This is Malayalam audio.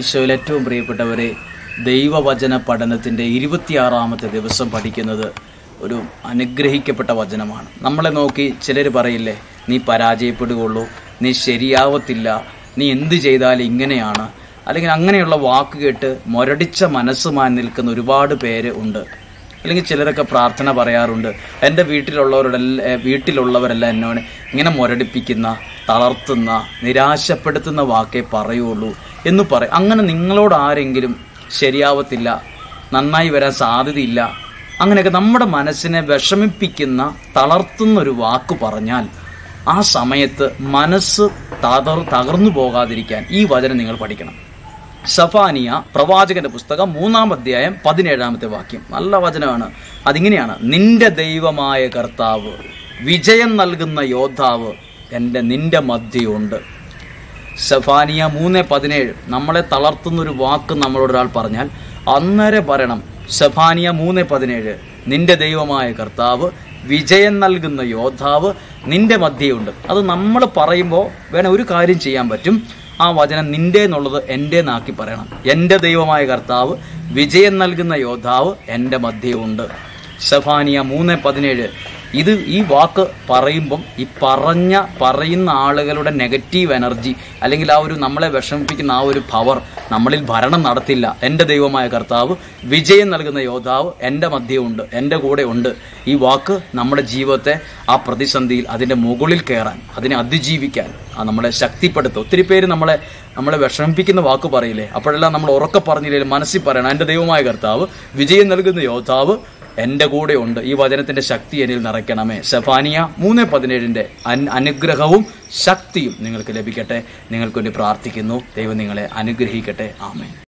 ഈശോയിൽ ഏറ്റവും പ്രിയപ്പെട്ടവരെ ദൈവവചന പഠനത്തിൻ്റെ ഇരുപത്തിയാറാമത്തെ ദിവസം പഠിക്കുന്നത് ഒരു അനുഗ്രഹിക്കപ്പെട്ട വചനമാണ് നമ്മളെ നോക്കി ചിലർ പറയില്ലേ നീ പരാജയപ്പെടുകയുള്ളൂ നീ ശരിയാവത്തില്ല നീ എന്ത് ചെയ്താലും ഇങ്ങനെയാണ് അല്ലെങ്കിൽ അങ്ങനെയുള്ള വാക്ക് കേട്ട് മുരടിച്ച മനസ്സുമായി നിൽക്കുന്ന ഒരുപാട് പേര് ഉണ്ട് അല്ലെങ്കിൽ ചിലരൊക്കെ പ്രാർത്ഥന പറയാറുണ്ട് എൻ്റെ വീട്ടിലുള്ളവരുടെ വീട്ടിലുള്ളവരെല്ലാം എന്നോട് ഇങ്ങനെ മുരടിപ്പിക്കുന്ന തളർത്തുന്ന നിരാശപ്പെടുത്തുന്ന വാക്കേ പറയുള്ളൂ എന്ന് പറയും അങ്ങനെ നിങ്ങളോട് ആരെങ്കിലും ശരിയാവത്തില്ല നന്നായി വരാൻ സാധ്യതയില്ല അങ്ങനെയൊക്കെ നമ്മുടെ മനസ്സിനെ വിഷമിപ്പിക്കുന്ന തളർത്തുന്ന ഒരു വാക്ക് പറഞ്ഞാൽ ആ സമയത്ത് മനസ്സ് തകർ തകർന്നു പോകാതിരിക്കാൻ ഈ വചനം നിങ്ങൾ പഠിക്കണം സഫാനിയ പ്രവാചകന്റെ പുസ്തകം മൂന്നാം അധ്യായം പതിനേഴാമത്തെ വാക്യം നല്ല വചനമാണ് അതിങ്ങനെയാണ് നിന്റെ ദൈവമായ കർത്താവ് വിജയം നൽകുന്ന യോദ്ധാവ് എൻ്റെ നിന്റെ മധ്യയുണ്ട് സഫാനിയ മൂന്ന് പതിനേഴ് നമ്മളെ തളർത്തുന്ന ഒരു വാക്ക് നമ്മളോട് ഒരാൾ പറഞ്ഞാൽ അന്നേരം പറയണം സഫാനിയ മൂന്ന് പതിനേഴ് നിന്റെ ദൈവമായ കർത്താവ് വിജയം നൽകുന്ന യോദ്ധാവ് നിന്റെ മധ്യയുണ്ട് അത് നമ്മൾ പറയുമ്പോൾ വേണേ ഒരു കാര്യം ചെയ്യാൻ പറ്റും ആ വചനം നിന്റെ എന്നുള്ളത് എൻ്റെ നാക്കി പറയണം എൻ്റെ ദൈവമായ കർത്താവ് വിജയം നൽകുന്ന യോദ്ധാവ് എൻ്റെ മധ്യയുണ്ട് സഫാനിയ മൂന്ന് പതിനേഴ് ഇത് ഈ വാക്ക് പറയുമ്പം ഈ പറഞ്ഞ പറയുന്ന ആളുകളുടെ നെഗറ്റീവ് എനർജി അല്ലെങ്കിൽ ആ ഒരു നമ്മളെ വിഷമിപ്പിക്കുന്ന ആ ഒരു പവർ നമ്മളിൽ ഭരണം നടത്തില്ല എൻ്റെ ദൈവമായ കർത്താവ് വിജയം നൽകുന്ന യോദ്ധാവ് എൻ്റെ മധ്യമുണ്ട് എൻ്റെ കൂടെ ഉണ്ട് ഈ വാക്ക് നമ്മുടെ ജീവിതത്തെ ആ പ്രതിസന്ധിയിൽ അതിൻ്റെ മുകളിൽ കയറാൻ അതിനെ അതിജീവിക്കാൻ ആ നമ്മളെ ശക്തിപ്പെടുത്തും ഒത്തിരി പേര് നമ്മളെ നമ്മളെ വിഷമിപ്പിക്കുന്ന വാക്ക് പറയില്ലേ അപ്പോഴെല്ലാം നമ്മൾ ഉറക്കെ പറഞ്ഞില്ലേ മനസ്സിൽ പറയണം എൻ്റെ ദൈവമായ കർത്താവ് വിജയം നൽകുന്ന യോദ്ധാവ് എൻ്റെ കൂടെ ഉണ്ട് ഈ വചനത്തിന്റെ ശക്തി എന്നിൽ നിറയ്ക്കണമേ സെഫാനിയ മൂന്ന് പതിനേഴിന്റെ അനുഗ്രഹവും ശക്തിയും നിങ്ങൾക്ക് ലഭിക്കട്ടെ നിങ്ങൾക്ക് വേണ്ടി പ്രാർത്ഥിക്കുന്നു ദൈവം നിങ്ങളെ അനുഗ്രഹിക്കട്ടെ ആമേൻ